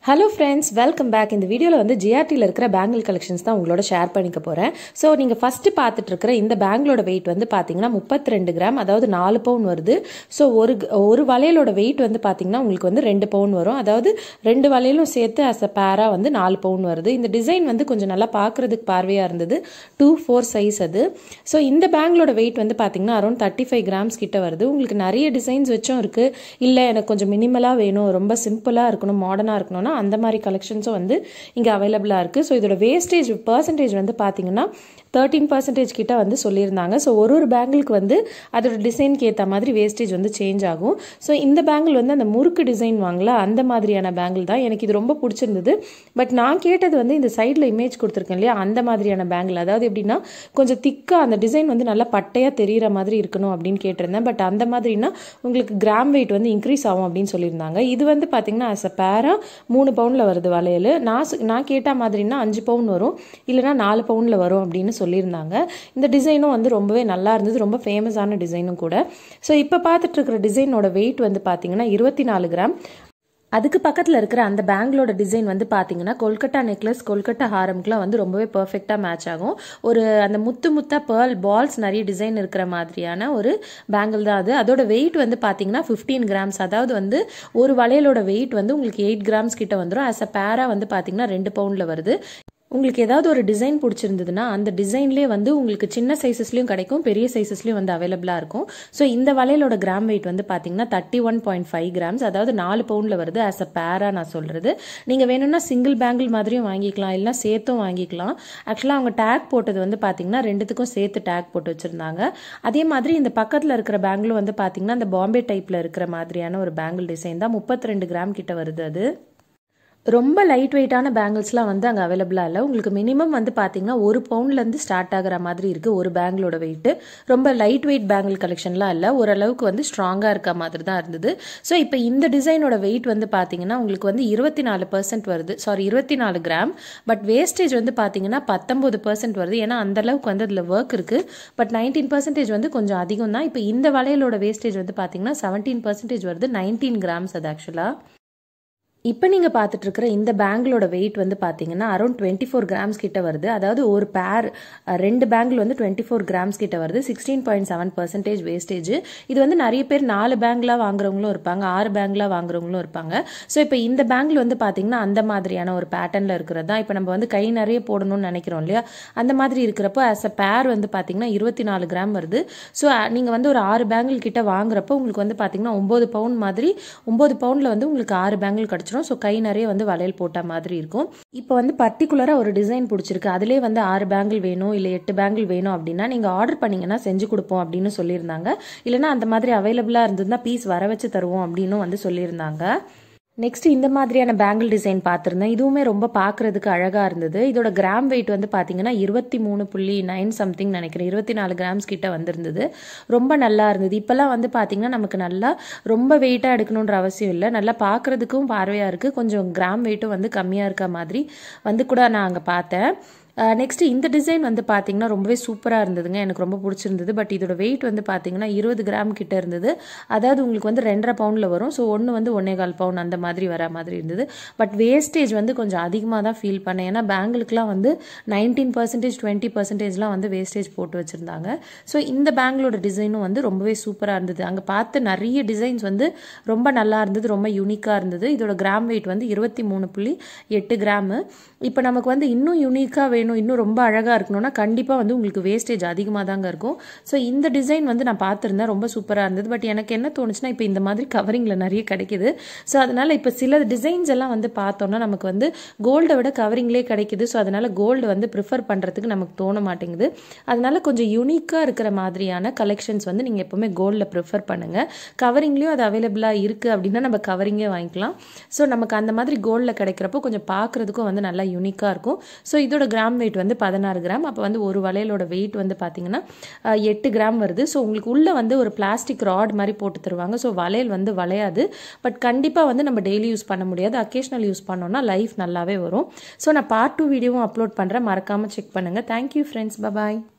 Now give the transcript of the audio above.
hello friends welcome back இந்த வீடியோவில் வந்து ஜிஆர்டியில் இருக்கிற பேங்கிள் கலெக்ஷன்ஸ் தான் உங்களோட ஷேர் பண்ணிக்க போகிறேன் ஸோ நீங்கள் ஃபஸ்ட்டு பார்த்துட்டு இருக்கிற இந்த பேங்கிளோட வெயிட் வந்து பார்த்தீங்கன்னா முப்பத்தி ரெண்டு கிராம் அதாவது நாலு பவுன் வருது ஸோ ஒரு ஒரு வளையலோட வெயிட் வந்து பார்த்தீங்கன்னா உங்களுக்கு வந்து ரெண்டு பவுன் வரும் அதாவது ரெண்டு வளையலும் சேர்த்து அஸ் அ பேரா வந்து நாலு பவுன் வருது இந்த டிசைன் வந்து கொஞ்சம் நல்லா பார்க்குறதுக்கு பார்வையாக இருந்தது டூ ஃபோர் சைஸ் அது ஸோ இந்த பேங்கிளோட வெயிட் வந்து பார்த்தீங்கன்னா அரௌண்ட் தேர்ட்டி ஃபைவ் கிராம்ஸ் கிட்ட வருது உங்களுக்கு நிறைய டிசைன்ஸ் வச்சும் இருக்குது இல்லை எனக்கு கொஞ்சம் மினிமலாக வேணும் ரொம்ப சிம்பிளாக இருக்கணும் மாடர்னாக இருக்கணும்னா அந்த மாதிரி கலெக்ஷன்ஸும் வந்து இங்கே அவைலபிளாக இருக்குது ஸோ இதோட வேஸ்டேஜ் பர்சன்டேஜ் வந்து பார்த்தீங்கன்னா தேர்ட்டீன் பர்சன்டேஜ் கிட்ட வந்து சொல்லியிருந்தாங்க ஸோ ஒரு ஒரு பேங்கிளுக்கு வந்து அதோட டிசைனுக்கு ஏற்ற மாதிரி வேஸ்டேஜ் வந்து சேஞ்ச் ஆகும் ஸோ இந்த பேங்கிள் வந்து அந்த முறுக்கு டிசைன் வாங்கல அந்த மாதிரியான பேங்கிள் தான் எனக்கு இது ரொம்ப பிடிச்சிருந்தது பட் நான் கேட்டது வந்து இந்த சைடில் இமேஜ் கொடுத்துருக்கேன் இல்லையா அந்த மாதிரியான பேங்கிள் அதாவது எப்படின்னா கொஞ்சம் திக்காக அந்த டிசைன் வந்து நல்லா பட்டையாக தெரிகிற மாதிரி இருக்கணும் அப்படின்னு கேட்டிருந்தேன் பட் அந்த மாதிரினா உங்களுக்கு கிராம் வெயிட் வந்து இன்க்ரீஸ் ஆகும் அப்படின்னு சொல்லியிருந்தாங்க இது வந்து பார்த்தீங்கன்னா அஸ் அ பேரா மூணு பவுனில் வருது வளையல் நான் சொ- நான் கேட்ட மாதிரினா அஞ்சு பவுன் வரும் இல்லைனா நாலு பவுனில் வரும் அப்படின்னு சொல்லியிருந்தாங்க இந்த டிசைனும் வந்து ரொம்பவே நல்லா இருந்தது ரொம்ப ஃபேமஸான டிசைனும் கூட ஸோ இப்போ பார்த்துட்டு இருக்கிற டிசைனோட வெயிட் வந்து பார்த்தீங்கன்னா இருபத்தி நாலு கிராம் அதுக்கு பக்கத்தில் இருக்கிற அந்த பேங்கிளோட டிசைன் வந்து பார்த்தீங்கன்னா கொல்கட்டா நெக்லஸ் கொல்கட்டா ஹாரம்க்குலாம் வந்து ரொம்பவே பர்ஃபெக்டாக மேட்ச் ஆகும் ஒரு அந்த முத்து முத்தா பேர்ல் பால்ஸ் நிறைய டிசைன் இருக்கிற மாதிரியான ஒரு பேங்கிள் தான் அது அதோட வெயிட் வந்து பார்த்தீங்கன்னா ஃபிஃப்டீன் கிராம்ஸ் அதாவது வந்து ஒரு வளையலோட வெயிட் வந்து உங்களுக்கு எயிட் கிராம்ஸ் கிட்ட வந்துடும் ஆஸ் அ பேரா வந்து பார்த்தீங்கன்னா ரெண்டு பவுண்டில் வருது உங்களுக்கு ஏதாவது ஒரு டிசைன் பிடிச்சிருந்ததுன்னா அந்த டிசைன்லேயே வந்து உங்களுக்கு சின்ன சைஸஸ்லையும் கிடைக்கும் பெரிய சைஸஸ்லையும் வந்து அவைலபிளாக இருக்கும் ஸோ இந்த வளையலோட கிராம் வெயிட் வந்து பார்த்தீங்கன்னா thirty one point five grams அதாவது நாலு பவுண்டில் வருது ஆஸ் அ பேரா நான் சொல்கிறது நீங்கள் வேணும்னா சிங்கிள் பேங்கிள் மாதிரியும் வாங்கிக்கலாம் இல்லைனா சேர்த்தும் வாங்கிக்கலாம் ஆக்சுவலாக அவங்க டேக் போட்டது வந்து பார்த்தீங்கன்னா ரெண்டுத்துக்கும் சேர்த்து டேக் போட்டு வச்சுருந்தாங்க அதே மாதிரி இந்த பக்கத்தில் இருக்கிற பேங்கிளும் வந்து பார்த்தீங்கன்னா அந்த பாம்பே டைப்பில் இருக்கிற மாதிரியான ஒரு பேங்கிள் டிசைன் தான் முப்பத்தி ரெண்டு கிராம் கிட்ட வருது அது ரொம்ப லைட் வெயிட்டான பேங்கிள்ஸ்லாம் வந்து அங்கே அவைலபிளாக இல்லை உங்களுக்கு மினிமம் வந்து பார்த்தீங்கன்னா ஒரு பவுண்ட்லேருந்து ஸ்டார்ட் ஆகிற மாதிரி இருக்குது ஒரு பேங்கிளோட வெயிட் ரொம்ப லைட் வெயிட் பேங்கிள் கலெக்ஷன்லாம் இல்லை ஓரளவுக்கு வந்து ஸ்ட்ராங்காக இருக்க மாதிரி தான் இருந்தது ஸோ இப்போ இந்த டிசைனோட வெயிட் வந்து பார்த்தீங்கன்னா உங்களுக்கு வந்து இருபத்தி நாலு பர்சன்ட் வருது சாரி இருபத்தி நாலு கிராம் பட் வேஸ்டேஜ் வந்து பார்த்தீங்கன்னா பத்தொம்பது பர்சன்ட் வருது ஏன்னா அந்த அளவுக்கு வந்து அதில் ஒர்க் இருக்குது பட் நைன்டீன் பர்சன்டேஜ் வந்து கொஞ்சம் அதிகம் தான் இப்போ இந்த வளையலோட வேஸ்டேஜ் வந்து பார்த்தீங்கன்னா செவன்டீன் பர்சன்டேஜ் வருது நைன்டீன் கிராம்ஸ் அது ஆக்சுவலாக இப்போ நீங்கள் பார்த்துட்டு இருக்கிற இந்த பேங்கிளோட வெயிட் வந்து பார்த்தீங்கன்னா அரௌண்ட் டுவெண்ட்டி ஃபோர் கிராம்ஸ் கிட்ட வருது அதாவது ஒரு பேர் ரெண்டு பேங்கிள் வந்து டுவெண்ட்டி ஃபோர் கிராம்ஸ் கிட்ட வருது sixteen point seven percentage wastage இது வந்து நிறைய பேர் நாலு பேங்கிளாக வாங்குறவங்களும் இருப்பாங்க ஆறு பேங்கிளாக வாங்குறவங்களும் இருப்பாங்க ஸோ இப்போ இந்த பேங்கிள் வந்து பார்த்தீங்கன்னா அந்த மாதிரியான ஒரு பேட்டர்னில் இருக்கிறது தான் இப்போ நம்ம வந்து கை நிறைய போடணும்னு நினைக்கிறோம் இல்லையா அந்த மாதிரி இருக்கிறப்போ ஆஸ் அ பேர் வந்து பார்த்தீங்கன்னா இருபத்தி நாலு கிராம் வருது ஸோ நீங்கள் வந்து ஒரு ஆறு பேங்கிள் கிட்ட வாங்குறப்போ உங்களுக்கு வந்து பார்த்தீங்கன்னா ஒம்பது பவுண்ட் மாதிரி ஒம்பது பவுண்டில் வந்து உங்களுக்கு ஆறு பேங்கிள் கிடச்சிரும் ஸோ கை நிறைய வந்து வளையல் போட்ட மாதிரி இருக்கும் இப்போ வந்து பர்டிகுலராக ஒரு டிசைன் பிடிச்சிருக்கு அதிலே வந்து ஆறு பேங்கிள் வேணும் இல்லை எட்டு பேங்கிள் வேணும் அப்படின்னா நீங்கள் ஆர்டர் பண்ணீங்கன்னா செஞ்சு கொடுப்போம் அப்படின்னு சொல்லியிருந்தாங்க இல்லைன்னா அந்த மாதிரி அவைலபிளாக இருந்ததுன்னா பீஸ் வர வச்சு தருவோம் அப்படின்னு வந்து சொல்லியிருந்தாங்க நெக்ஸ்ட் இந்த மாதிரியான பேங்கிள் டிசைன் பார்த்துருந்தேன் இதுவுமே ரொம்ப பார்க்கறதுக்கு அழகாக இருந்தது இதோட கிராம் வெயிட் வந்து பார்த்தீங்கன்னா இருபத்தி மூணு புள்ளி நைன் சம்திங் நினைக்கிறேன் இருபத்தி நாலு கிராம்ஸ் கிட்ட வந்திருந்தது ரொம்ப நல்லா இருந்தது இப்போல்லாம் வந்து பார்த்தீங்கன்னா நமக்கு நல்லா ரொம்ப வெயிட்டாக எடுக்கணுன்ற அவசியம் இல்லை நல்லா பார்க்கறதுக்கும் பார்வையாக இருக்குது கொஞ்சம் கிராம் வெயிட்டும் வந்து கம்மியாக இருக்க மாதிரி வந்து கூட நான் அங்கே பார்த்தேன் நெக்ஸ்ட் இந்த டிசைன் வந்து பார்த்தீங்கன்னா ரொம்பவே சூப்பராக இருந்ததுங்க எனக்கு ரொம்ப பிடிச்சிருந்தது பட் இதோட வெயிட் வந்து பார்த்தீங்கன்னா இருபது கிராம் கிட்ட இருந்தது அதாவது உங்களுக்கு வந்து ரெண்டரை பவுண்டில் வரும் ஸோ ஒன்று வந்து ஒன்னே கால் பவுன் அந்த மாதிரி வர மாதிரி இருந்தது பட் வேஸ்டேஜ் வந்து கொஞ்சம் அதிகமாக தான் ஃபீல் பண்ணேன் ஏன்னா பேங்கிளுக்குலாம் வந்து நைன்டீன் பர்சன்டேஜ் டுவெண்ட்டி பர்சன்டேஜ்லாம் வந்து வேஸ்டேஜ் போட்டு வச்சுருந்தாங்க ஸோ இந்த பேங்கிளோட டிசைனும் வந்து ரொம்பவே சூப்பராக இருந்தது அங்கே பார்த்த நிறைய டிசைன்ஸ் வந்து ரொம்ப நல்லா இருந்தது ரொம்ப யூனிக்காக இருந்தது இதோட கிராம் வெயிட் வந்து இருபத்தி மூணு புள்ளி எட்டு கிராமு இப்போ நமக்கு வந்து இன்னும் யூனிக்காக வேணும் இன்னும் ரொம்ப அழகாக இருக்கணும்னா கண்டிப்பாக வந்து உங்களுக்கு வேஸ்டேஜ் அதிகமாக தாங்க இருக்கும் ஸோ இந்த டிசைன் வந்து நான் பார்த்துருந்தேன் ரொம்ப சூப்பராக இருந்தது பட் எனக்கு என்ன தோணுச்சுன்னா இப்போ இந்த மாதிரி கவரிங்கில் நிறைய கிடைக்குது ஸோ அதனால் இப்போ சில டிசைன்ஸ் எல்லாம் வந்து பார்த்தோம்னா நமக்கு வந்து கோல்டை விட கவரிங்லேயே கிடைக்குது ஸோ அதனால் கோல்டு வந்து ப்ரிஃபர் பண்ணுறதுக்கு நமக்கு தோண மாட்டேங்குது அதனால கொஞ்சம் யூனிக்காக இருக்கிற மாதிரியான கலெக்ஷன்ஸ் வந்து நீங்கள் எப்போவுமே கோல்டில் ப்ரிஃபர் பண்ணுங்கள் கவரிங்லேயும் அது அவைலபிளாக இருக்குது அப்படின்னா நம்ம கவரிங்கே வாங்கிக்கலாம் ஸோ நமக்கு அந்த மாதிரி கோல்டில் கிடைக்கிறப்போ கொஞ்சம் பார்க்குறதுக்கும் வந்து நல்லா யூனிக்காக இருக்கும் ஸோ இதோட கிராம் வெயிட் வந்து பதினாறு கிராம் அப்போ வந்து ஒரு வளையலோட வெயிட் வந்து பார்த்தீங்கன்னா அஹ், எட்டு கிராம் வருது ஸோ உங்களுக்கு உள்ளே வந்து ஒரு பிளாஸ்டிக் ராட் மாதிரி போட்டு தருவாங்க ஸோ வளையல் வந்து வளையாது பட் கண்டிப்பாக வந்து நம்ம டெய்லி யூஸ் பண்ண முடியாது அக்கேஷனல் யூஸ் பண்ணோம்னா லைஃப் நல்லாவே வரும் ஸோ நான் பார்ட் டூ வீடியோவும் அப்லோட் பண்ணுறேன் மறக்காமல் செக் பண்ணுங்கள் தேங்க்யூ ஃப்ரெண்ட்ஸ் பபாய்